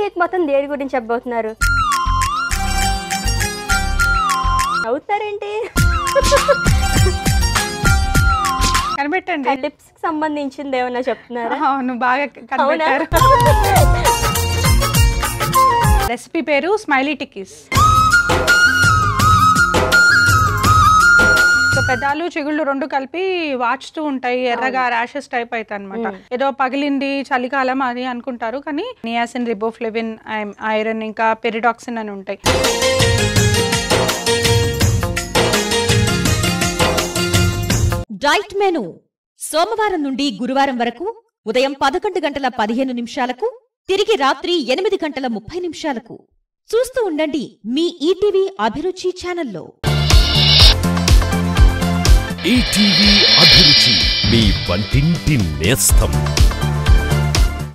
week మొత్తం దేని గురించి చెప్పబోతున్నారు అవుతారేంటి కనిపెట్టండి లిప్స్ కి సంబంధించింది ఏమన్నా చెప్తున్నారా అవును బాగా అవునా కనిపెట్టారు రెసిపీ పేరు స్మైలీ టిక్కీస్ సో పెదాలు చిగుళ్ళు రెండు కలిపి వాచుతూ ఉంటాయి ఎర్రగా ర్యాషెస్ టైప్ అవుతాయి అనమాట ఏదో పగిలింది చలికాలం అది అనుకుంటారు కానీ నియాసిన్ రిబోఫ్లెవిన్ ఐరన్ ఇంకా పెరిడాక్సిన్ అని ఉంటాయి డైట్ మెను సోమవారం నుండి గురువారం వరకు ఉదయం పదకొండు గంటల పదిహేను నిమిషాలకు తిరిగి రాత్రి ఎనిమిది గంటల ముప్పై నిమిషాలకు చూస్తూ ఉండండి మీ ఈటీవీ అభిరుచి ఛానల్లో ఈటీవీ అభిరుచి మీ వంటింటి నేస్తం